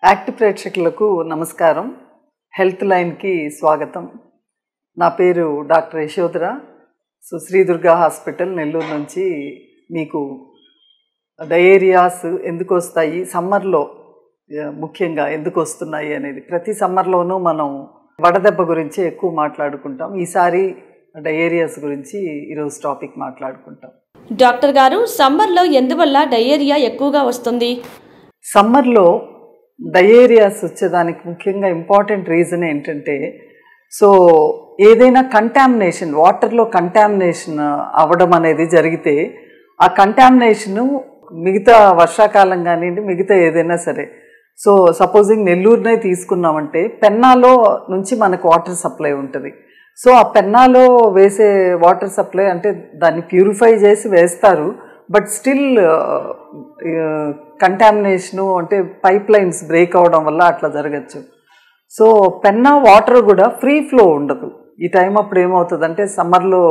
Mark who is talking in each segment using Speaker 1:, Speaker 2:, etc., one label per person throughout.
Speaker 1: act ప్రేక్షకులకు నమస్కారం health లైన్కి స్వాగతం నా పేరు doctor Yashodhara so Sri Durga hospital Nellore నుంచి మీకు డయేరియాస్ ఎందుకు వస్తాయి సమ్మర్లో ఆ, ముఖ్యంగా ఎందుకు వస్తున్నాయి అనేది ప్రతి సమ్మర్లోనూ మనం వడదెబ్బ గురించి ఎక్కువ మాట్లాడుకుంటాం ఈసారి డయేరియాస్ గురించి ఈరోజు టాపిక్ మాట్లాడుకుంటాం
Speaker 2: డాక్టర్ గారు సమ్మర్లో ఎందువల్ల డయేరియా ఎక్కువగా వస్తుంది
Speaker 1: సమ్మర్లో డయేరియాస్ వచ్చేదానికి ముఖ్యంగా ఇంపార్టెంట్ రీజన్ ఏంటంటే సో ఏదైనా కంటామినేషన్ వాటర్లో కంటామినేషన్ అవ్వడం అనేది జరిగితే ఆ కంటామినేషను మిగతా వర్షాకాలం కానివ్వండి మిగతా ఏదైనా సరే సో సపోజింగ్ నెల్లూరునే తీసుకున్నామంటే పెన్నాలో నుంచి మనకు వాటర్ సప్లై ఉంటుంది సో ఆ పెన్నాలో వేసే వాటర్ సప్లై అంటే దాన్ని ప్యూరిఫై చేసి వేస్తారు బట్ స్టిల్ కంటామినేషను అంటే పైప్ లైన్స్ బ్రేక్ అవడం వల్ల అట్లా జరగచ్చు సో పెన్నా వాటర్ కూడా ఫ్రీ ఫ్లో ఉండదు ఈ టైం అప్పుడు ఏమవుతుంది అంటే సమ్మర్లో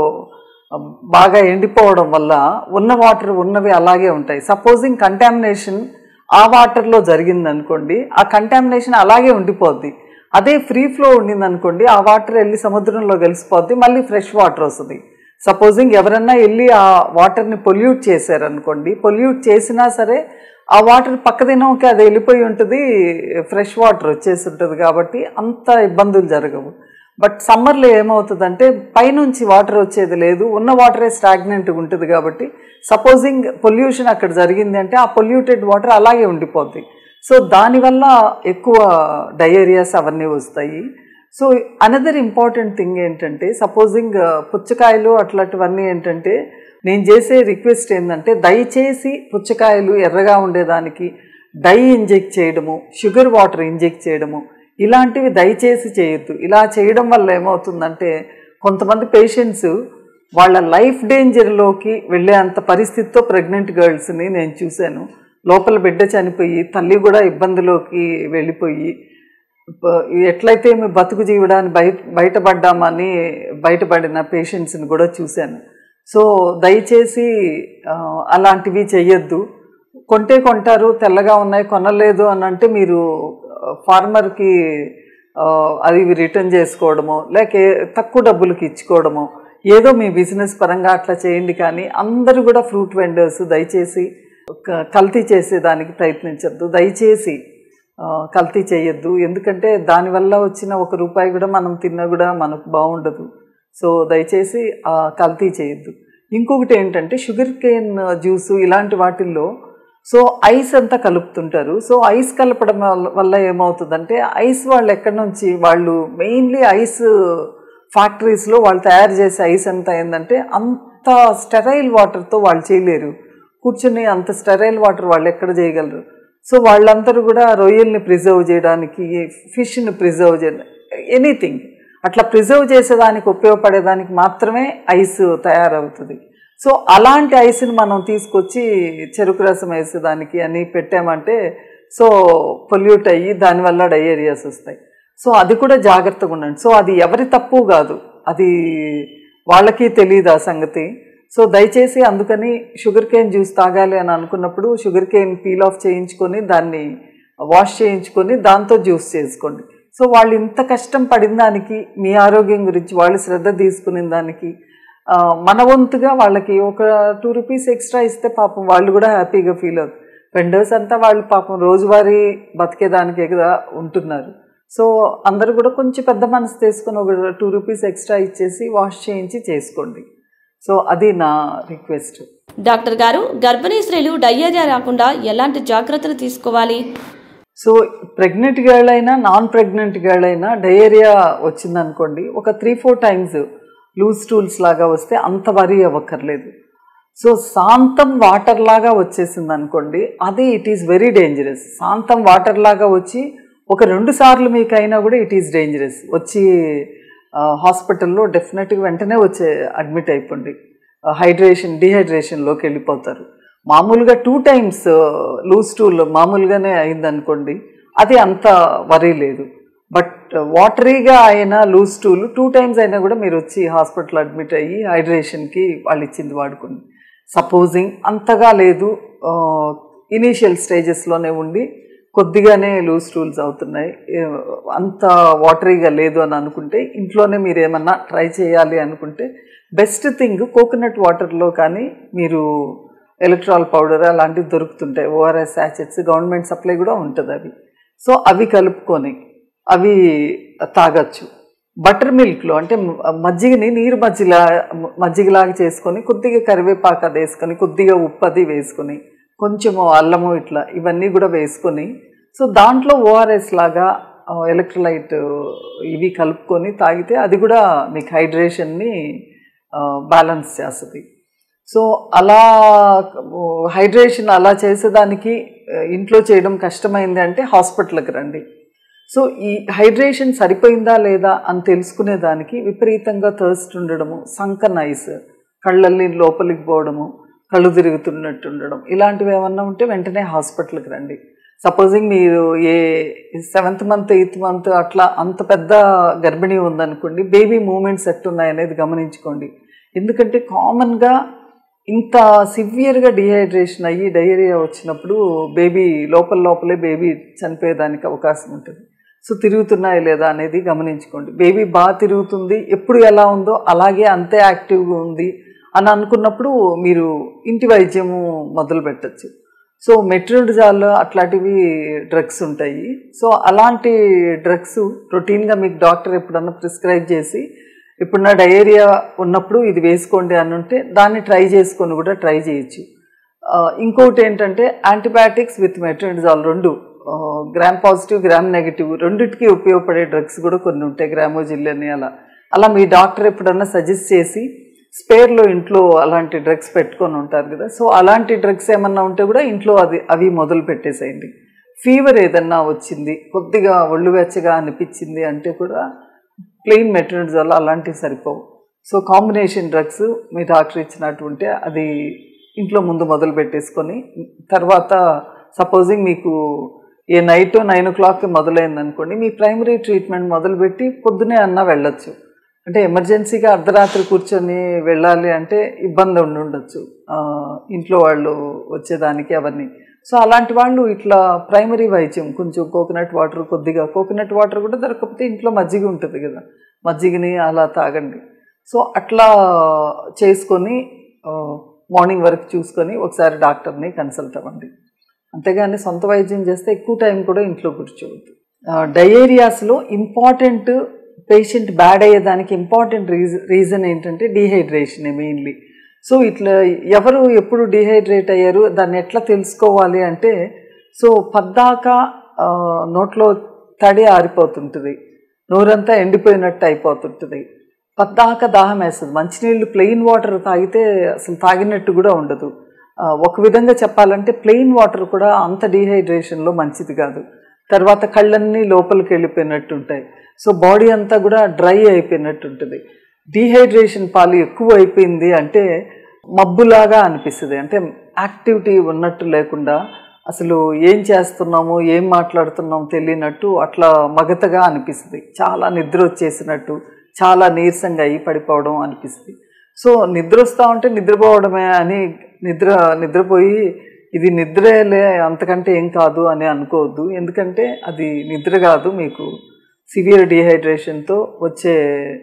Speaker 1: బాగా ఎండిపోవడం వల్ల ఉన్న వాటర్ ఉన్నవి అలాగే ఉంటాయి సపోజింగ్ కంటామినేషన్ ఆ వాటర్లో జరిగింది అనుకోండి ఆ కంటామినేషన్ అలాగే ఉండిపోద్ది అదే ఫ్రీ ఫ్లో ఉండింది అనుకోండి ఆ వాటర్ వెళ్ళి సముద్రంలో కలిసిపోద్ది మళ్ళీ ఫ్రెష్ వాటర్ వస్తుంది సపోజింగ్ ఎవరన్నా వెళ్ళి ఆ వాటర్ని పొల్యూట్ చేశారనుకోండి పొల్యూట్ చేసినా సరే ఆ వాటర్ పక్క దినంకి అది వెళ్ళిపోయి ఉంటుంది ఫ్రెష్ వాటర్ వచ్చేసి ఉంటుంది కాబట్టి అంత ఇబ్బందులు జరగవు బట్ సమ్మర్లో ఏమవుతుందంటే పైనుంచి వాటర్ వచ్చేది లేదు ఉన్న వాటరే స్టాగ్నెంట్గా ఉంటుంది కాబట్టి సపోజింగ్ పొల్యూషన్ అక్కడ జరిగింది అంటే ఆ పొల్యూటెడ్ వాటర్ అలాగే ఉండిపోద్ది సో దానివల్ల ఎక్కువ డయేరియాస్ అవన్నీ వస్తాయి సో అనదర్ ఇంపార్టెంట్ థింగ్ ఏంటంటే సపోజింగ్ పుచ్చకాయలు అట్లాంటివన్నీ ఏంటంటే నేను చేసే రిక్వెస్ట్ ఏంటంటే దయచేసి పుచ్చకాయలు ఎర్రగా ఉండేదానికి డై ఇంజెక్ట్ చేయడము షుగర్ వాటర్ ఇంజెక్ట్ చేయడము ఇలాంటివి దయచేసి చేయొద్దు ఇలా చేయడం వల్ల ఏమవుతుందంటే కొంతమంది పేషెంట్స్ వాళ్ళ లైఫ్ డేంజర్లోకి వెళ్ళే అంత పరిస్థితితో ప్రెగ్నెంట్ గర్ల్స్ని నేను చూశాను లోపల బిడ్డ చనిపోయి తల్లి కూడా ఇబ్బందిలోకి వెళ్ళిపోయి ప- ఎట్లయితే మేము బతుకు జీవడాన్ని బయట బయటపడ్డామని బయటపడిన పేషెంట్స్ని కూడా చూశాను సో దయచేసి ఆ, అలాంటివి చెయ్యొద్దు కొంటే కొంటారు తెల్లగా ఉన్నాయి కొనలేదు అని అంటే మీరు ఫార్మర్కి అది రిటర్న్ చేసుకోవడమో లేక ఏ- తక్కువ డబ్బులకి ఇచ్చుకోవడమో ఏదో మీ బిజినెస్ పరంగా అట్లా చేయండి కానీ అందరూ కూడా ఫ్రూట్ వెండర్స్ దయచేసి క- కల్తీ చేసేదానికి ప్రయత్నించద్దు దయచేసి ఆ, కల్తీ చేయొద్దు ఎందుకంటే దానివల్ల వచ్చిన ఒక రూపాయి కూడా మనం తిన్నా కూడా మనకు బాగుండదు సో దయచేసి ఆ, కల్తీ చేయొద్దు ఇంకొకటి ఏంటంటే షుగర్ కేన్ జ్యూసు ఇలాంటి వాటిల్లో సో ఐస్ అంతా కలుపుతుంటారు సో ఐస్ కలపడం వల్ల- వల్ల ఏమవుతుందంటే ఐస్ వాళ్ళు ఎక్కడి నుంచి వాళ్ళు మెయిన్లీ ఐస్ ఫ్యాక్టరీస్లో వాళ్ళు తయారు చేసే ఐస్ అంతా ఏంటంటే అంత స్టెరైల్ వాటర్తో వాళ్ళు చేయలేరు కూర్చుని అంత స్టెరైల్ వాటర్ వాళ్ళు ఎక్కడ చేయగలరు సో వాళ్ళందరూ కూడా రొయ్యల్ని ప్రిజర్వ్ చేయడానికి ఫిష్ని ప్రిజర్వ్ చేయడం ఎనీథింగ్ అట్లా ప్రిజర్వ్ చేసేదానికి ఉపయోగపడేదానికి మాత్రమే ఐస్ తయారవుతుంది సో అలాంటి ఐస్ని మనం తీసుకొచ్చి చెరుకు రసం వేసేదానికి అని పెట్టామంటే సో పొల్యూట్ అయ్యి దానివల్ల డయేరియాస్ వస్తాయి సో అది కూడా జాగ్రత్తగా ఉండండి సో అది ఎవరి తప్పు కాదు అది వాళ్ళకి తెలియదు ఆ సంగతి సో దయచేసి అందుకని షుగర్ కేన్ జ్యూస్ తాగాలి అని అనుకున్నప్పుడు షుగర్ కేన్ పీల్ ఆఫ్ చేయించుకొని దాన్ని వాష్ చేయించుకొని దాంతో జ్యూస్ చేసుకోండి సో వాళ్ళు ఇంత కష్టం పడిన దానికి మీ ఆరోగ్యం గురించి వాళ్ళు శ్రద్ధ తీసుకునే దానికి ఆ, మన వంతుగా వాళ్ళకి ఒక టూ రూపీస్ ఎక్స్ట్రా ఇస్తే పాపం వాళ్ళు కూడా హ్యాపీగా ఫీల్ అవుతారు వెండర్స్ అంతా వాళ్ళు పాపం రోజువారీ బతికేదానికే కదా ఉంటున్నారు సో అందరూ కూడా కొంచెం పెద్ద మనసు తీసుకొని ఒక టూ రూపీస్ ఎక్స్ట్రా ఇచ్చేసి వాష్ చేయించి చేసుకోండి సో అది నా రిక్వెస్ట్
Speaker 2: డాక్టర్ గారు గర్భిణీ స్త్రీలు డయేరియా రాకుండా ఎలాంటి జాగ్రత్తలు తీసుకోవాలి
Speaker 1: సో ప్రెగ్నెంట్ గర్ల్ అయినా నాన్ ప్రెగ్నెంట్ గర్ల్ అయినా డయేరియా వచ్చిందనుకోండి ఒక three four times loose stools లాగా వస్తే అంత వరీ అవ్వక్కర్లేదు సో శాంతం వాటర్ లాగా వచ్చేసింది అనుకోండి అది ఇట్ ఈస్ వెరీ డేంజరస్ శాంతం వాటర్ లాగా వచ్చి ఒక రెండు సార్లు మీకు అయినా కూడా ఇట్ ఈస్ డేంజరస్ వచ్చి హాస్పిటల్లో డెఫినెట్గా వెంటనే వచ్చే అడ్మిట్ అయిపోండి హైడ్రేషన్ డిహైడ్రేషన్లోకి వెళ్ళిపోతారు మామూలుగా టూ టైమ్స్ లూజ్ టూల్ మామూలుగానే అయిందనుకోండి అది అంత వరీ లేదు బట్ వాటరీగా అయిన లూజ్ టూల్ టూ టైమ్స్ అయినా కూడా మీరు వచ్చి హాస్పిటల్ అడ్మిట్ అయ్యి హైడ్రేషన్కి వాళ్ళు ఇచ్చింది వాడుకోండి సపోజింగ్ అంతగా లేదు ఇనీషియల్ స్టేజెస్లోనే ఉండి కొద్దిగానే లూజ్ టూల్స్ అవుతున్నాయి ఏ, అంత వాటరీగా లేదు అని అనుకుంటే ఇంట్లోనే మీరు ఏమన్నా ట్రై చేయాలి అనుకుంటే బెస్ట్ థింగ్ కోకోనట్ వాటర్లో కానీ మీరు ఎలక్ట్రాల్ పౌడర్ అలాంటివి దొరుకుతుంటాయి ఓఆర్ఎస్ శాచెట్స్ గవర్నమెంట్ సప్లై కూడా ఉంటుంది అవి సో అవి కలుపుకొని అవి తాగొచ్చు బటర్ మిల్క్లో అంటే మ- మజ్జిగని నీరు మజ్జిలా మజ్జిగలాగా చేసుకొని కొద్దిగా కరివేపాకు అది వేసుకొని కొద్దిగా ఉప్పు అది వేసుకొని కొంచెము అల్లము ఇట్లా ఇవన్నీ కూడా వేసుకొని సో దాంట్లో ఓఆర్ఎస్ లాగా ఎలక్ట్రోలైట్ ఇవి కలుపుకొని తాగితే అది కూడా మీకు హైడ్రేషన్ని బ్యాలెన్స్ చేస్తుంది సో అలా హైడ్రేషన్ అలా చేసేదానికి ఆ, ఇంట్లో చేయడం కష్టమైంది అంటే హాస్పిటల్కి రండి సో ఈ హైడ్రేషన్ సరిపోయిందా లేదా అని తెలుసుకునే దానికి విపరీతంగా థర్స్ట్ ఉండడము సంకన్ ఐస్ కళ్ళల్ని లోపలికి పోవడము కళ్ళు తిరుగుతున్నట్టు ఉండడం ఇలాంటివి ఏమన్నా ఉంటే వెంటనే హాస్పిటల్కి రండి సపోజింగ్ మీరు a seventh month eighth month అట్లా అంత పెద్ద గర్భిణీ ఉందనుకోండి బేబీ మూమెంట్స్ ఎట్టున్నాయనేది గమనించుకోండి ఎందుకంటే కామన్గా ఇంత సివియర్గా డిహైడ్రేషన్ అయ్యి డయేరియా వచ్చినప్పుడు బేబీ లోపల లోపలే బేబీ చనిపోయేదానికి అవకాశం ఉంటుంది సో తిరుగుతున్నాయా లేదా అనేది గమనించుకోండి బేబీ బాగా తిరుగుతుంది ఎప్పుడు ఎలా ఉందో అలాగే అంతే యాక్టివ్గా ఉంది అని అనుకున్నప్పుడు మీరు ఇంటి వైద్యము మొదలు పెట్టచ్చు సో మెట్రోడిజాల్ అట్లాంటివి డ్రగ్స్ ఉంటాయి సో అలాంటి డ్రగ్స్ రొటీన్గా మీకు డాక్టర్ ఎప్పుడన్నా ప్రిస్క్రైబ్ చేసి ఇప్పుడు నా డయేరియా ఉన్నప్పుడు ఇది వేసుకోండి అని ఉంటే దాన్ని ట్రై చేసుకొని కూడా ట్రై చేయొచ్చు ఆ, ఇంకోటి ఏంటంటే యాంటీబయాటిక్స్ విత్ మెట్రోడిజాల్ రెండు ఆ, గ్రామ్ పాజిటివ్ గ్రామ్ నెగిటివ్ రెండిటికి ఉపయోగపడే డ్రగ్స్ కూడా కొన్ని ఉంటాయి గ్రామోజిల్ అని అలా అలా మీ డాక్టర్ ఎప్పుడన్నా సజెస్ట్ చేసి స్పేర్లో ఇంట్లో అలాంటి డ్రగ్స్ పెట్టుకొని ఉంటారు కదా సో అలాంటి డ్రగ్స్ ఏమన్నా ఉంటే కూడా ఇంట్లో అది అవి మొదలు పెట్టేసేయండి ఫీవర్ ఏదన్నా వచ్చింది కొద్దిగా ఒళ్ళు వెచ్చగా అనిపించింది అంటే కూడా ప్లెయిన్ మెట్రోనిజాల్ అలాంటివి సరిపోవు సో కాంబినేషన్ డ్రగ్స్ మీ డాక్టర్ ఇచ్చినట్టుంటే అది ఇంట్లో ముందు మొదలు పెట్టేసుకొని తర్వాత సపోజింగ్ మీకు ఏ నైట్ నైన్ ఓ క్లాక్కి మొదలైంది అనుకోండి మీ ప్రైమరీ ట్రీట్మెంట్ మొదలుపెట్టి పొద్దునే అన్నా వెళ్ళొచ్చు అంటే ఎమర్జెన్సీగా అర్ధరాత్రి కూర్చొని వెళ్ళాలి అంటే ఇబ్బంది ఉండి ఉండొచ్చు ఆ, ఇంట్లో వాళ్ళు వచ్చేదానికి అవన్నీ సో అలాంటి వాళ్ళు ఇట్లా ప్రైమరీ వైద్యం కొంచెం కోకోనట్ వాటర్ కొద్దిగా కోకోనట్ వాటర్ కూడా దొరకకపోతే ఇంట్లో మజ్జిగ ఉంటుంది కదా మజ్జిగని అలా తాగండి సో అట్లా చేసుకొని ఆ, మార్నింగ్ వరకు చూసుకొని ఒకసారి డాక్టర్ని కన్సల్ట్ అవ్వండి అంతేగాని సొంత వైద్యం చేస్తే ఎక్కువ టైం కూడా ఇంట్లో కూర్చోవద్దు ఆ, డయేరియాస్లో ఇంపార్టెంట్ పేషెంట్ బ్యాడ్ అయ్యేదానికి ఇంపార్టెంట్ రీజన్ రీజన్ ఏంటంటే డీహైడ్రేషన్ మెయిన్లీ సో ఇట్లా ఎవరు ఎప్పుడు డీహైడ్రేట్ అయ్యారు దాన్ని ఎట్లా తెలుసుకోవాలి అంటే సో పద్దాక ఆ, నోట్లో తడి ఆరిపోతుంటుంది నోరంతా ఎండిపోయినట్టు అయిపోతుంటుంది పద్దాక దాహం వేస్తుంది మంచినీళ్ళు ప్లెయిన్ వాటర్ తాగితే అసలు తాగినట్టు కూడా ఉండదు ఆ, ఒక విధంగా చెప్పాలంటే ప్లెయిన్ వాటర్ కూడా అంత డీహైడ్రేషన్లో మంచిది కాదు తర్వాత కళ్ళన్నీ లోపలికి వెళ్ళిపోయినట్టు ఉంటాయి సో బాడీ అంతా కూడా డ్రై అయిపోయినట్టు ఉంటుంది డీహైడ్రేషన్ పాలు ఎక్కువ అయిపోయింది అంటే మబ్బులాగా అనిపిస్తుంది అంటే యాక్టివిటీ ఉన్నట్టు లేకుండా అసలు ఏం చేస్తున్నాము ఏం మాట్లాడుతున్నాము తెలియనట్టు అట్లా మగతగా అనిపిస్తుంది చాలా నిద్ర వచ్చేసినట్టు చాలా నీరసంగా అయ్యి పడిపోవడం అనిపిస్తుంది సో నిద్ర వస్తూ ఉంటే నిద్రపోవడమే అని నిద్ర నిద్రపోయి ఇది నిద్రేలే అంతకంటే ఏం కాదు అని అనుకోవద్దు ఎందుకంటే అది నిద్ర కాదు మీకు సివియర్ డిహైడ్రేషన్తో వచ్చే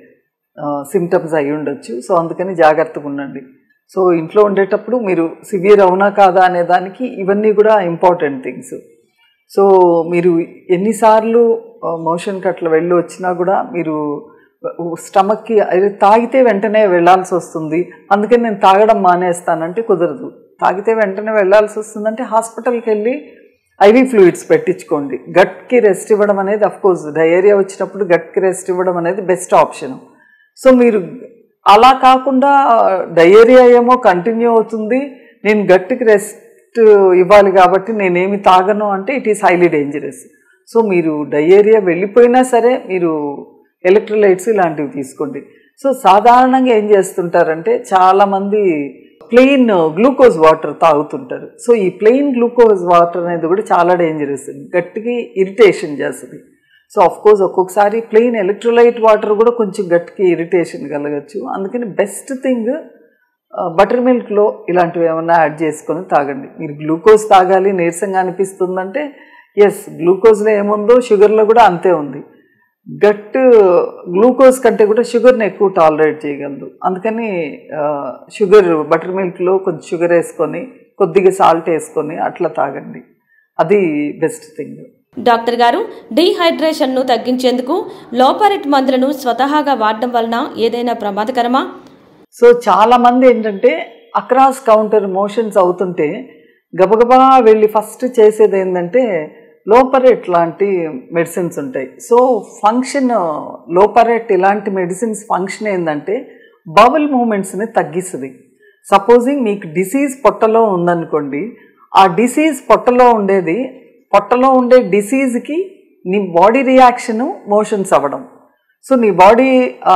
Speaker 1: సిమ్టమ్స్ అయి ఉండొచ్చు సో అందుకని జాగ్రత్తగా ఉండండి సో ఇంట్లో ఉండేటప్పుడు మీరు సివియర్ అవునా కాదా అనే దానికి ఇవన్నీ కూడా ఇంపార్టెంట్ థింగ్స్ సో మీరు ఎన్నిసార్లు మోషన్కి అట్లా వెళ్ళి వచ్చినా కూడా మీరు స్టమక్కి అది తాగితే వెంటనే వెళ్ళాల్సి వస్తుంది అందుకని నేను తాగడం మానేస్తానంటే కుదరదు తాగితే వెంటనే వెళ్ళాల్సి వస్తుందంటే హాస్పిటల్కి వెళ్ళి ఐవీ ఫ్లూయిడ్స్ పెట్టించుకోండి గట్కి రెస్ట్ ఇవ్వడం అనేది అఫ్కోర్స్ డయేరియా వచ్చినప్పుడు గట్కి రెస్ట్ ఇవ్వడం అనేది బెస్ట్ ఆప్షన్ సో మీరు అలా కాకుండా డయేరియా ఏమో కంటిన్యూ అవుతుంది నేను గట్టికి రెస్ట్ ఇవ్వాలి కాబట్టి నేనేమి తాగను అంటే it is highly dangerous so మీరు డయేరియా వెళ్ళిపోయినా సరే మీరు ఎలక్ట్రోలైట్స్ ఇలాంటివి తీసుకోండి సో సాధారణంగా ఏం చేస్తుంటారంటే చాలామంది ప్లెయిన్ గ్లూకోజ్ వాటర్ తాగుతుంటారు సో ఈ ప్లెయిన్ గ్లూకోజ్ వాటర్ అనేది కూడా చాలా డేంజరస్ గట్టికి ఇరిటేషన్ చేస్తుంది సో అఫ్ కోర్స్ ఒక్కొక్కసారి ప్లెయిన్ ఎలక్ట్రోలైట్ వాటర్ కూడా కొంచెం గట్టికి ఇరిటేషన్ కలగచ్చు అందుకని బెస్ట్ థింగ్ బటర్ మిల్క్లో ఇలాంటివి ఏమైనా యాడ్ చేసుకొని తాగండి మీరు గ్లూకోజ్ తాగాలి నీరసంగా అనిపిస్తుందంటే ఎస్ గ్లూకోజ్లో ఏముందో షుగర్లో కూడా అంతే ఉంది గట్ గ్లూకోజ్ కంటే కూడా షుగర్ని ఎక్కువ టాలరేట్ చేయగలదు అందుకని ఆ, షుగర్ బటర్ మిల్క్లో కొంచెం షుగర్ వేసుకొని కొద్దిగా సాల్ట్ వేసుకొని అట్లా తాగండి అది బెస్ట్ థింగ్
Speaker 2: డాక్టర్ గారు డీహైడ్రేషన్ను తగ్గించేందుకు లోపరెట్ మందులను స్వతహాగా వాడడం వలన ఏదైనా ప్రమాదకరమా
Speaker 1: సో చాలా మంది ఏంటంటే అక్రాస్ కౌంటర్ మోషన్స్ అవుతుంటే గబగబా వెళ్ళి ఫస్ట్ చేసేది ఏంటంటే లోపరెట్ లాంటి మెడిసిన్స్ ఉంటాయి సో ఫంక్షన్ లోపరెట్ ఇలాంటి మెడిసిన్స్ ఫంక్షన్ ఏంటంటే బబుల్ మూమెంట్స్ని తగ్గిస్తుంది సపోజింగ్ మీకు డిసీజ్ పొట్టలో ఉందనుకోండి ఆ డిసీజ్ పొట్టలో ఉండేది పొట్టలో ఉండే డిసీజ్కి నీ బాడీ రియాక్షను మోషన్స్ అవ్వడం సో నీ బాడీ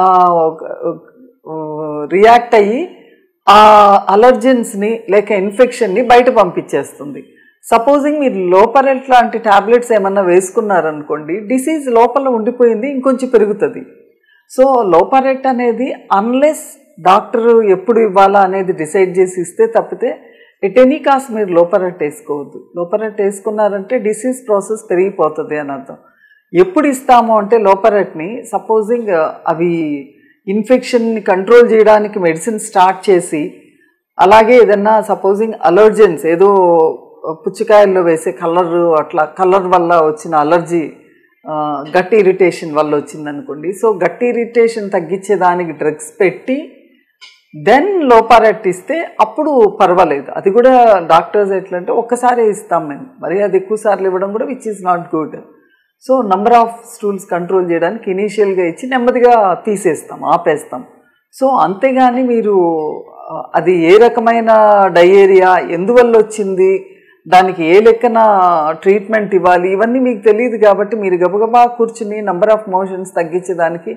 Speaker 1: రియాక్ట్ అయ్యి ఆ అలర్జెన్స్ని లేక ఇన్ఫెక్షన్ని బయట పంపించేస్తుంది సపోజింగ్ మీరు లోపరెట్ లాంటి టాబ్లెట్స్ ఏమన్నా వేసుకున్నారనుకోండి డిసీజ్ లోపల ఉండిపోయింది ఇంకొంచెం పెరుగుతుంది సో లోపరెట్ అనేది అన్లెస్ డాక్టర్ ఎప్పుడు ఇవ్వాలా అనేది డిసైడ్ చేసి ఇస్తే తప్పితే ఎట్ ఎనీ కాస్ట్ మీరు లోపరెట్ వేసుకోవద్దు లోపరెట్ వేసుకున్నారంటే డిసీజ్ ప్రాసెస్ పెరిగిపోతుంది అని అర్థం ఎప్పుడు ఇస్తాము అంటే లోపరెట్ని సపోజింగ్ అవి ఇన్ఫెక్షన్ని కంట్రోల్ చేయడానికి మెడిసిన్ స్టార్ట్ చేసి అలాగే ఏదన్నా సపోజింగ్ అలర్జెన్స్ ఏదో పుచ్చకాయల్లో వేసే కలర్ అట్లా కలర్ వల్ల వచ్చిన అలర్జీ గట్టి ఇరిటేషన్ వల్ల వచ్చింది అనుకోండి సో గట్టి ఇరిటేషన్ తగ్గించేదానికి డ్రగ్స్ పెట్టి దెన్ లోపారెట్ ఇస్తే అప్పుడు పర్వాలేదు అది కూడా డాక్టర్స్ ఎట్లా అంటే ఒక్కసారి ఇస్తాం మేము మరి అది ఎక్కువ సార్లు ఇవ్వడం కూడా which is not good so number of stools control చేయడానికి ఇనీషియల్గా ఇచ్చి నెమ్మదిగా తీసేస్తాం ఆపేస్తాం సో అంతేగాని మీరు ఆ, అది ఏ రకమైన డయేరియా ఎందువల్ల వచ్చింది దానికి ఏ లెక్కన ట్రీట్మెంట్ ఇవ్వాలి ఇవన్నీ మీకు తెలియదు కాబట్టి మీరు గబగబా కూర్చుని నంబర్ ఆఫ్ మోషన్స్ తగ్గించేదానికి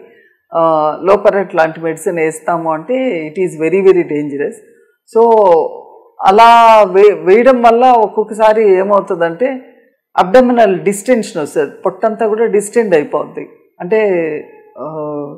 Speaker 1: లోపరెట్ లాంటి మెడిసిన్ వేస్తాము అంటే it is very very dangerous so అలా వే వేయడం వల్ల ఒక్కొక్కసారి ఏమవుతుందంటే అబ్డమినల్ డిస్టెన్షన్ వస్తుంది పొట్టంతా కూడా డిస్టెండ్ అయిపోద్ది అంటే ఆ,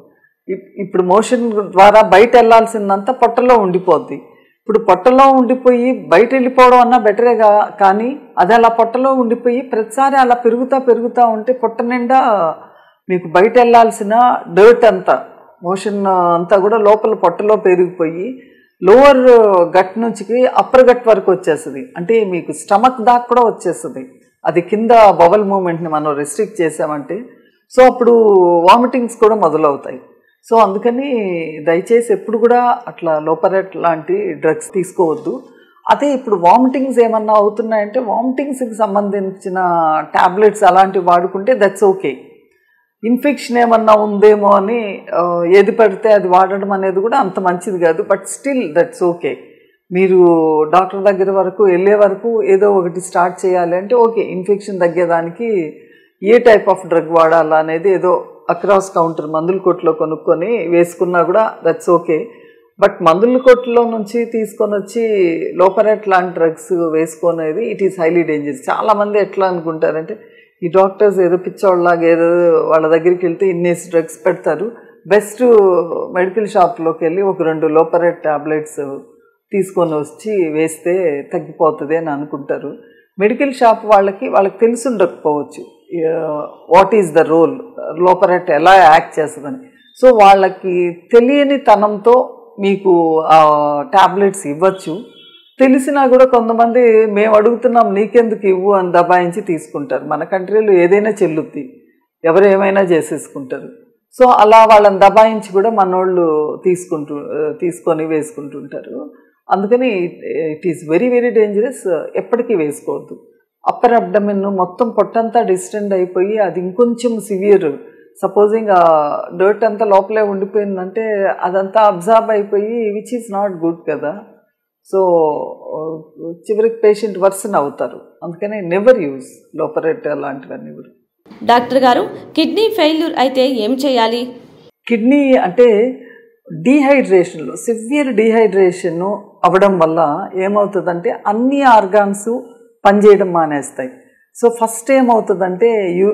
Speaker 1: ఇప్- ఇప్పుడు మోషన్ ద్వారా బయట వెళ్ళాల్సిందంతా పొట్టలో ఉండిపోద్ది ఇప్పుడు పొట్టలో ఉండిపోయి బయట వెళ్ళిపోవడం అన్నా బెటరే కా కానీ అది అలా పొట్టలో ఉండిపోయి ప్రతిసారి అలా పెరుగుతా పెరుగుతూ ఉంటే పొట్ట నిండా మీకు బయట వెళ్ళాల్సిన డర్ట్ అంతా మోషన్ అంతా కూడా లోపల పొట్టలో పెరిగిపోయి లోవర్ గట్ నుంచి అప్పర్ గట్ వరకు వచ్చేస్తుంది అంటే మీకు స్టమక్ దాకా కూడా వచ్చేస్తుంది అది కింద బబల్ మూమెంట్ని మనం రెస్ట్రిక్ట్ చేసామంటే సో అప్పుడు వామిటింగ్స్ కూడా మొదలవుతాయి సో అందుకని దయచేసి ఎప్పుడు కూడా అట్లా లోపరెట్ లాంటి డ్రగ్స్ తీసుకోవద్దు అదే ఇప్పుడు వామిటింగ్స్ ఏమన్నా అవుతున్నాయంటే వామిటింగ్స్కి సంబంధించిన టాబ్లెట్స్ అలాంటివి వాడుకుంటే దట్స్ ఓకే ఇన్ఫెక్షన్ ఏమన్నా ఉందేమో అని ఆ, ఏది పడితే అది వాడడం అనేది కూడా అంత మంచిది కాదు బట్ స్టిల్ దట్స్ ఓకే మీరు డాక్టర్ దగ్గర వరకు వెళ్ళే వరకు ఏదో ఒకటి స్టార్ట్ చేయాలి అంటే ఓకే ఇన్ఫెక్షన్ తగ్గేదానికి ఏ టైప్ ఆఫ్ డ్రగ్ వాడాలా అనేది ఏదో అక్రాస్ కౌంటర్ మందుల కొట్లో కొనుక్కొని వేసుకున్నా కూడా దట్స్ ఓకే బట్ మందుల కొట్లో నుంచి తీసుకొని వచ్చి లోపరెట్ లాంటి డ్రగ్స్ వేసుకునేది ఇట్ ఈస్ హైలీ డేంజరస్ చాలామంది ఎట్లా అనుకుంటారంటే ఈ డాక్టర్స్ ఏదో పిచ్చోళ్ళలాగా ఏదో వాళ్ళ దగ్గరికి వెళ్తే ఇన్నేసి డ్రగ్స్ పెడతారు బెస్ట్ మెడికల్ షాప్లోకి వెళ్ళి ఒక రెండు లోపరెట్ టాబ్లెట్స్ తీసుకొని వచ్చి వేస్తే తగ్గిపోతుంది అని అనుకుంటారు మెడికల్ షాప్ వాళ్ళకి వాళ్ళకి తెలిసి ఉండకపోవచ్చు వాట్ ఈజ్ ద రోల్ లోపరెట్ ఎలా యాక్ట్ చేస్తుందని సో వాళ్ళకి తెలియని తనంతో మీకు ఆ టాబ్లెట్స్ ఇవ్వచ్చు తెలిసినా కూడా కొంతమంది మేము అడుగుతున్నాం నీకెందుకు ఇవ్వు అని దబాయించి తీసుకుంటారు మన కంట్రీలో ఏదైనా చెల్లుద్ది ఎవరు ఏమైనా చేసేసుకుంటారు సో అలా వాళ్ళని దబాయించి కూడా మనోళ్ళు తీసుకుంటూ ఆ, తీసుకొని వేసుకుంటుంటారు అందుకని it is very very dangerous ఎప్పటికీ వేసుకోవద్దు అప్పర్ అబ్డమిన్ మొత్తం పొట్టంతా డిస్టెండ్ అయిపోయి అది ఇంకొంచెం సివియర్ సపోజింగ్ ఆ డర్ట్ అంతా లోపలే ఉండిపోయిందంటే అదంతా అబ్జార్బ్ అయిపోయి విచ్ ఈస్ నాట్ గుడ్ కదా సో చివరికి పేషెంట్ వర్సన్ అవుతారు అందుకని నెవర్ యూజ్ లోపరెట్ అలాంటివన్నీ కూడా
Speaker 2: డాక్టర్ గారు కిడ్నీ ఫెయిల్యూర్ అయితే ఏం చేయాలి
Speaker 1: కిడ్నీ అంటే డీహైడ్రేషన్లో సివియర్ డీహైడ్రేషన్ అవ్వడం వల్ల ఏమవుతుందంటే అన్ని ఆర్గాన్స్ పనిచేయడం మానేస్తాయి సో ఫస్ట్ ఏమవుతుందంటే యూ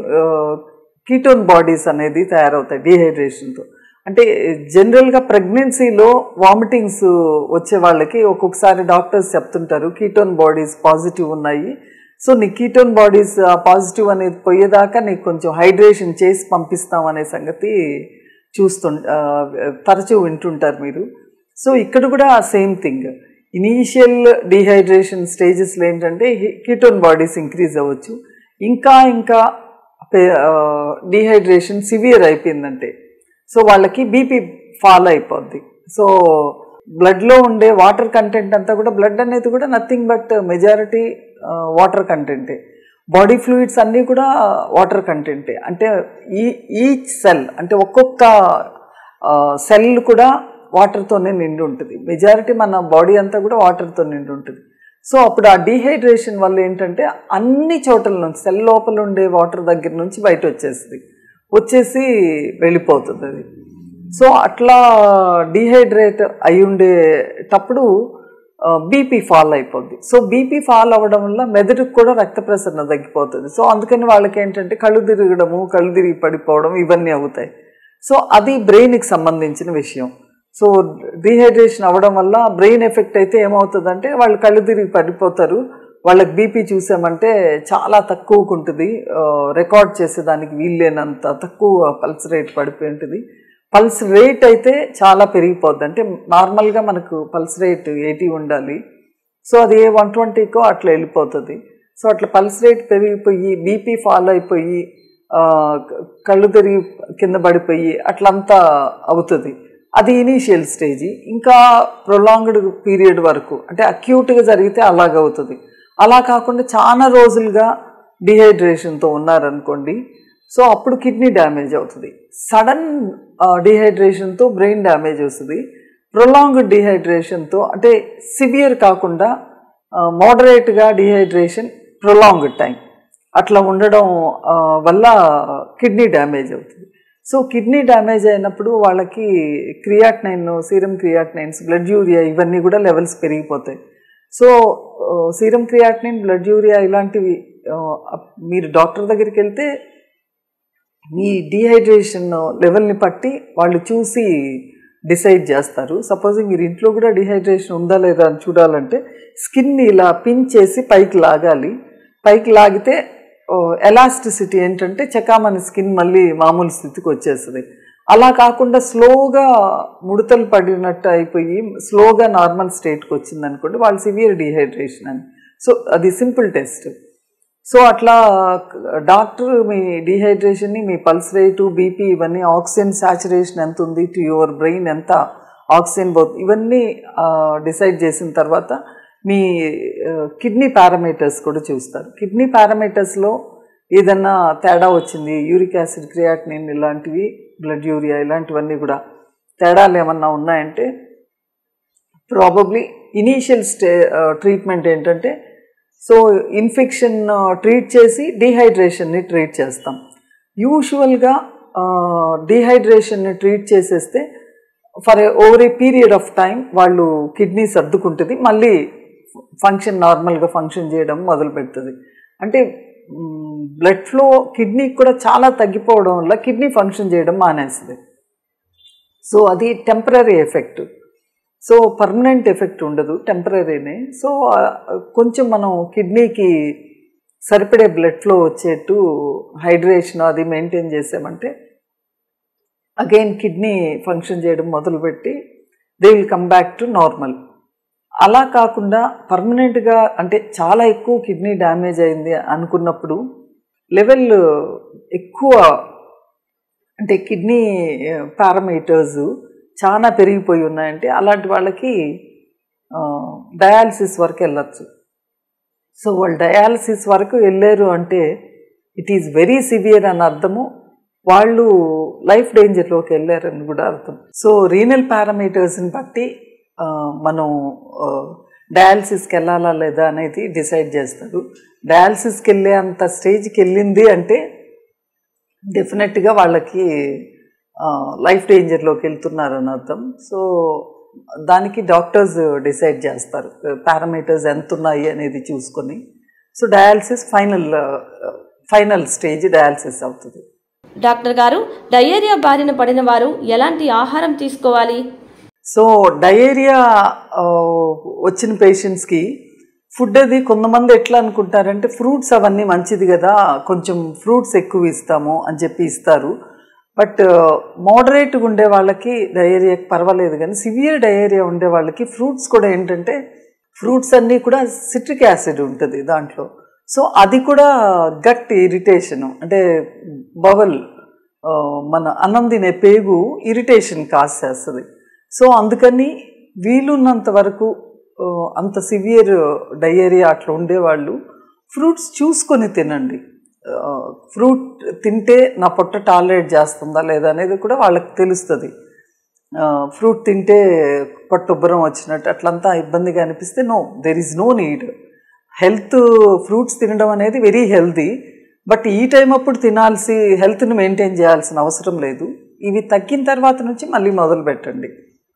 Speaker 1: కీటోన్ బాడీస్ అనేది తయారవుతాయి డీహైడ్రేషన్తో అంటే జనరల్గా ప్రెగ్నెన్సీలో వామిటింగ్స్ వచ్చే వాళ్ళకి ఒక్కొక్కసారి డాక్టర్స్ చెప్తుంటారు కీటోన్ బాడీస్ పాజిటివ్ ఉన్నాయి సో నీ కీటోన్ బాడీస్ పాజిటివ్ అనేది పోయేదాకా నీకు కొంచెం హైడ్రేషన్ చేసి పంపిస్తాం అనే సంగతి చూస్తు తరచూ వింటుంటారు మీరు సో ఇక్కడ కూడా సేమ్ థింగ్ ఇనీషియల్ డిహైడ్రేషన్ స్టేజెస్లో ఏంటంటే కీటోన్ బాడీస్ ఇంక్రీజ్ అవ్వచ్చు ఇంకా ఇంకా డిహైడ్రేషన్ సివియర్ అయిపోయిందంటే సో వాళ్ళకి బీపీ ఫాల్ అయిపోద్ది సో బ్లడ్లో ఉండే వాటర్ కంటెంట్ అంతా కూడా బ్లడ్ అనేది కూడా నథింగ్ బట్ మెజారిటీ వాటర్ కంటెంటే బాడీ ఫ్లూయిడ్స్ అన్నీ కూడా వాటర్ కంటెంటే అంటే ఈ ఈచ్ సెల్ అంటే ఒక్కొక్క సెల్ కూడా వాటర్తోనే నిండి ఉంటుంది మెజారిటీ మన బాడీ అంతా కూడా వాటర్తో నిండి ఉంటుంది సో అప్పుడు ఆ డీహైడ్రేషన్ వల్ల ఏంటంటే అన్ని చోట్ల నుంచి సెల్ లోపల ఉండే వాటర్ దగ్గర నుంచి బయట వచ్చేస్తుంది వచ్చేసి వెళ్ళిపోతుంది అది సో అట్లా డీహైడ్రేట్ అయి ఉండేటప్పుడు బీపీ ఫాల్ అయిపోద్ది సో బీపీ ఫాల్ అవ్వడం వల్ల మెదడుకు కూడా రక్త ప్రసరణ తగ్గిపోతుంది సో అందుకని వాళ్ళకి ఏంటంటే కళ్ళు తిరగడము కళ్ళు తిరిగి పడిపోవడం ఇవన్నీ అవుతాయి సో అది బ్రెయిన్కి సంబంధించిన విషయం సో డీహైడ్రేషన్ అవ్వడం వల్ల బ్రెయిన్ ఎఫెక్ట్ అయితే ఏమవుతుందంటే వాళ్ళు కళ్ళు తిరిగి పడిపోతారు వాళ్ళకి బీపీ చూసామంటే చాలా తక్కువకు ఉంటుంది రికార్డ్ చేసేదానికి వీల్లేనంత తక్కువ పల్స్ రేట్ పడిపోయి ఉంటుంది పల్స్ రేట్ అయితే చాలా పెరిగిపోద్ది అంటే నార్మల్గా మనకు పల్స్ రేట్ ఎయిటీ ఉండాలి సో అది వన్ ట్వంటీకో అట్లా వెళ్ళిపోతుంది సో అట్లా పల్స్ రేట్ పెరిగిపోయి బీపీ ఫాల్ అయిపోయి కళ్ళు తిరిగి కింద పడిపోయి అట్లంతా అవుతుంది అది ఇనీషియల్ స్టేజ్ ఇంకా ప్రొలాంగ్డ్ పీరియడ్ వరకు అంటే అక్యూట్గా జరిగితే అలాగవుతుంది అలా కాకుండా చాలా రోజులుగా డిహైడ్రేషన్తో ఉన్నారనుకోండి సో అప్పుడు కిడ్నీ డ్యామేజ్ అవుతుంది సడన్ డిహైడ్రేషన్తో బ్రెయిన్ డ్యామేజ్ వస్తుంది ప్రొలాంగ్డ్ డిహైడ్రేషన్తో అంటే సివియర్ కాకుండా మోడరేట్గా డిహైడ్రేషన్ ప్రొలాంగ్డ్ టైం అట్లా ఉండడం వల్ల కిడ్నీ డ్యామేజ్ అవుతుంది సో కిడ్నీ డ్యామేజ్ అయినప్పుడు వాళ్ళకి creatinine serum creatinines blood urea ఇవన్నీ కూడా లెవెల్స్ పెరిగిపోతాయి so serum creatinine blood urea ఇలాంటివి మీరు డాక్టర్ దగ్గరికి వెళ్తే మీ డీహైడ్రేషన్ లెవెల్ని బట్టి వాళ్ళు చూసి డిసైడ్ చేస్తారు సపోజ్ మీరు ఇంట్లో కూడా డిహైడ్రేషన్ ఉందా లేదా అని చూడాలంటే స్కిన్ని ఇలా పిన్ చేసి పైకి లాగాలి పైకి లాగితే ఎలాస్టిసిటీ ఏంటంటే చకామని స్కిన్ మళ్ళీ మామూలు స్థితికి వచ్చేస్తుంది అలా కాకుండా స్లోగా ముడతలు పడినట్టు అయిపోయి స్లోగా నార్మల్ స్టేట్కి వచ్చింది అనుకోండి వాళ్ళు సివియర్ డిహైడ్రేషన్ అని సో అది సింపుల్ టెస్ట్ సో అట్లా డాక్టర్ మీ డిహైడ్రేషన్ని మీ పల్స్ రేటు బీపీ ఇవన్నీ ఆక్సిజన్ సాచురేషన్ ఎంత ఉంది టు యువర్ బ్రెయిన్ ఎంత ఆక్సిజన్ పోతుంది ఇవన్నీ డిసైడ్ చేసిన తర్వాత మీ కిడ్నీ పారామీటర్స్ కూడా చూస్తారు కిడ్నీ పారామీటర్స్లో ఏదన్నా తేడా వచ్చింది యూరిక్ యాసిడ్ క్రియాటినిన్ ఇలాంటివి బ్లడ్ యూరియా ఇలాంటివన్నీ కూడా తేడాలు ఏమన్నా ఉన్నాయంటే ప్రాబబ్లీ ఇనీషియల్ స్టే ట్రీట్మెంట్ ఏంటంటే సో ఇన్ఫెక్షన్ ట్రీట్ చేసి డీహైడ్రేషన్ని ట్రీట్ చేస్తాం యూజువల్గా డీహైడ్రేషన్ని ట్రీట్ చేసేస్తే for over a period of time వాళ్ళు కిడ్నీ సర్దుకుంటుంది మళ్ళీ ఫంక్షన్ నార్మల్గా ఫంక్షన్ చేయడం మొదలు పెడుతుంది అంటే బ్లడ్ ఫ్లో కిడ్నీకి కూడా చాలా తగ్గిపోవడం వల్ల కిడ్నీ ఫంక్షన్ చేయడం మానేస్తుంది సో అది temporary effect so permanent effect ఉండదు టెంపరీనే సో కొంచెం మనం కిడ్నీకి సరిపడే బ్లడ్ ఫ్లో వచ్చేట్టు హైడ్రేషన్ అది మెయింటైన్ చేసామంటే అగైన్ కిడ్నీ ఫంక్షన్ చేయడం మొదలుపెట్టి they will come back to normal అలా కాకుండా పర్మనెంట్గా అంటే చాలా ఎక్కువ కిడ్నీ డ్యామేజ్ అయింది అనుకున్నప్పుడు లెవెల్ ఎక్కువ అంటే కిడ్నీ పారామీటర్స్ చాలా పెరిగిపోయి ఉన్నాయంటే అలాంటి వాళ్ళకి డయాలసిస్ వరకు వెళ్ళచ్చు సో వాళ్ళు డయాలసిస్ వరకు వెళ్ళారు అంటే ఇట్ ఈజ్ వెరీ సివియర్ అని అర్థము వాళ్ళు లైఫ్ డేంజర్లోకి వెళ్ళారని కూడా అర్థం సో రీనల్ పారామీటర్స్ని బట్టి మనం డయాలసిస్కి వెళ్ళాలా లేదా అనేది డిసైడ్ చేస్తారు డయాలసిస్కి వెళ్ళే అంత స్టేజ్కి వెళ్ళింది అంటే డెఫినెట్గా వాళ్ళకి లైఫ్ డేంజర్లోకి వెళ్తున్నారు అని అర్థం సో దానికి డాక్టర్స్ డిసైడ్ చేస్తారు పారామీటర్స్ ఎంత ఉన్నాయి అనేది చూసుకొని so dialysis final final stage dialysis అవుతుంది
Speaker 2: డాక్టర్ గారు డయేరియా బారిన పడిన వారు ఎలాంటి ఆహారం తీసుకోవాలి
Speaker 1: సో డయేరియా వచ్చిన పేషెంట్స్కి ఫుడ్ అది కొంతమంది ఎట్లా అనుకుంటారంటే ఫ్రూట్స్ అవన్నీ మంచిది కదా కొంచెం ఫ్రూట్స్ ఎక్కువ ఇస్తాము అని చెప్పి ఇస్తారు బట్ మోడరేట్గా ఉండే వాళ్ళకి డయేరియా పర్వాలేదు కానీ సివియర్ డయేరియా ఉండే వాళ్ళకి ఫ్రూట్స్ కూడా ఏంటంటే ఫ్రూట్స్ అన్నీ కూడా సిట్రిక్ యాసిడ్ ఉంటుంది దాంట్లో సో అది కూడా గట్ ఇరిటేషను అంటే బవల్ మన అన్నం తినే పేగు ఇరిటేషన్ కాజ్ చేస్తుంది సో అందుకని వీలున్నంత వరకు ఆ, అంత సివియర్ డయేరియా అట్లా ఉండేవాళ్ళు ఫ్రూట్స్ చూసుకొని తినండి ఫ్రూట్ తింటే నా పొట్ట టాలరేట్ చేస్తుందా లేదా అనేది కూడా వాళ్ళకి తెలుస్తుంది ఫ్రూట్ తింటే పొట్ట ఉబ్బరం వచ్చినట్టు అట్లంతా ఇబ్బందిగా అనిపిస్తే no there is no need health fruits తినడం అనేది వెరీ హెల్తీ బట్ ఈ టైం అప్పుడు తినాల్సి హెల్త్ని మెయింటైన్ చేయాల్సిన అవసరం లేదు ఇవి తగ్గిన తర్వాత నుంచి మళ్ళీ మొదలు పెట్టండి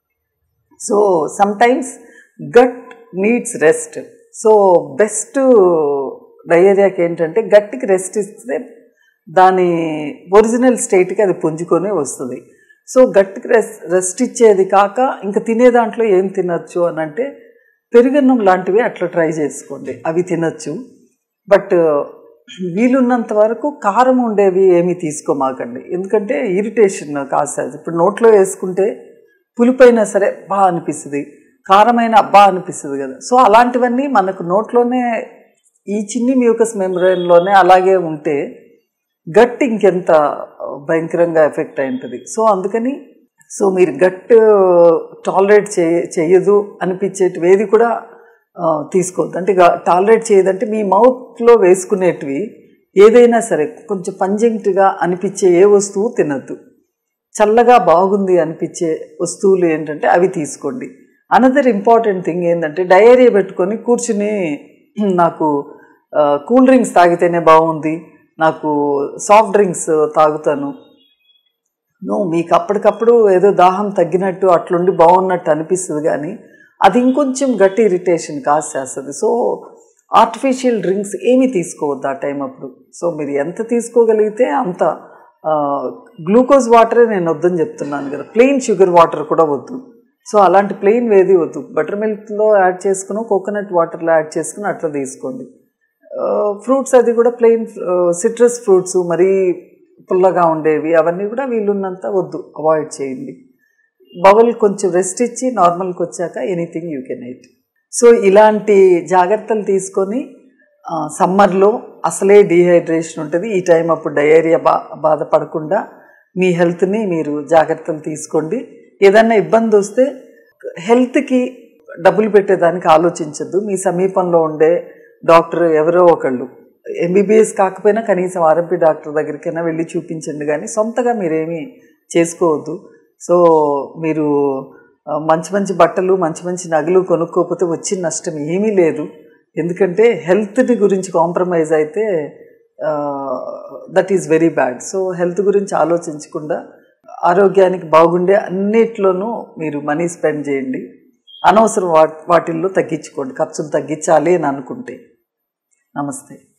Speaker 1: so sometimes gut needs rest so best డయేరియాకి ఏంటంటే గట్టికి రెస్ట్ ఇస్తే దాని ఒరిజినల్ స్టేట్కి అది పుంజుకొని వస్తుంది సో గట్టికి రెస్ట్ రెస్ట్ ఇచ్చేది కాక ఇంకా తినే దాంట్లో ఏం తినచ్చు అని అంటే పెరుగన్నం లాంటివి అట్లా ట్రై చేసుకోండి అవి తినచ్చు బట్ వీలున్నంత వరకు కారం ఉండేవి ఏమీ తీసుకోమాకండి ఎందుకంటే ఇరిటేషన్ కాసేది ఇప్పుడు నోట్లో వేసుకుంటే పులిపైనా సరే బా అనిపిస్తుంది కారమైన అబ్బా అనిపిస్తుంది కదా సో అలాంటివన్నీ మనకు నోట్లోనే ఈ చిన్ని మ్యూకస్ మెమరీన్లోనే అలాగే ఉంటే గట్ ఇంకెంత భయంకరంగా ఎఫెక్ట్ అయి ఉంటుంది సో అందుకని సో మీరు గట్ టాలరేట్ చేయ చేయదు అనిపించేటివి ఏది కూడా ఆ, తీసుకోవద్దు అంటే టాలరేట్ చేయదంటే మీ మౌత్లో వేసుకునేటివి ఏదైనా సరే కొంచెం పంజెంట్గా అనిపించే ఏ వస్తువు తినద్దు చల్లగా బాగుంది అనిపించే వస్తువులు ఏంటంటే అవి తీసుకోండి అనదర్ ఇంపార్టెంట్ థింగ్ ఏంటంటే డయేరియా పెట్టుకొని కూర్చుని నాకు కూల్ డ్రింక్స్ తాగితేనే బాగుంది నాకు సాఫ్ట్ డ్రింక్స్ తాగుతాను నో మీకు అప్పటికప్పుడు ఏదో దాహం తగ్గినట్టు అట్లుండి బాగున్నట్టు అనిపిస్తుంది కానీ అది ఇంకొంచెం గట్టి ఇరిటేషన్ కాజ్ చేస్తుంది సో ఆర్టిఫిషియల్ డ్రింక్స్ ఏమీ తీసుకోవద్దు ఆ టైం అప్పుడు సో మీరు ఎంత తీసుకోగలిగితే అంత గ్లూకోజ్ వాటరే నేను వద్దని చెప్తున్నాను కదా ప్లెయిన్ షుగర్ వాటర్ కూడా వద్దు సో అలాంటి ప్లెయిన్ వేది వద్దు బటర్ మిల్క్లో యాడ్ చేసుకుని కోకోనట్ వాటర్లో యాడ్ చేసుకుని అట్లా తీసుకోండి ఫ్రూట్స్ అది కూడా ప్లెయిన్ సిట్రస్ ఫ్రూట్స్ మరీ పుల్లగా ఉండేవి అవన్నీ కూడా వీలున్నంత వద్దు అవాయిడ్ చేయండి బవల్ కొంచెం రెస్ట్ ఇచ్చి నార్మల్కి వచ్చాక anything you can eat so ఇలాంటి జాగ్రత్తలు తీసుకొని సమ్మర్లో అసలే డీహైడ్రేషన్ ఉంటుంది ఈ టైం అప్పుడు డయేరియా బా బాధపడకుండా మీ హెల్త్ని మీరు జాగ్రత్తలు తీసుకోండి ఏదన్నా ఇబ్బంది వస్తే హెల్త్కి డబ్బులు పెట్టేదానికి ఆలోచించద్దు మీ సమీపంలో ఉండే డాక్టర్ ఎవరో ఒకళ్ళు ఎంబీబీఎస్ కాకపోయినా కనీసం ఆర్ఎంపీ డాక్టర్ దగ్గరికైనా వెళ్ళి చూపించండి కానీ సొంతగా మీరేమీ చేసుకోవద్దు సో మీరు ఆ, మంచి మంచి బట్టలు మంచి మంచి నగలు కొనుక్కోకపోతే వచ్చిన నష్టం ఏమీ లేదు ఎందుకంటే హెల్త్ని గురించి కాంప్రమైజ్ అయితే that is very bad so health గురించి ఆలోచించకుండా ఆరోగ్యానికి బాగుండే అన్నిట్లోనూ మీరు మనీ స్పెండ్ చేయండి అనవసరం వా వాటిల్లో తగ్గించుకోండి ఖర్చులు తగ్గించాలి అని అనుకుంటే నమస్తే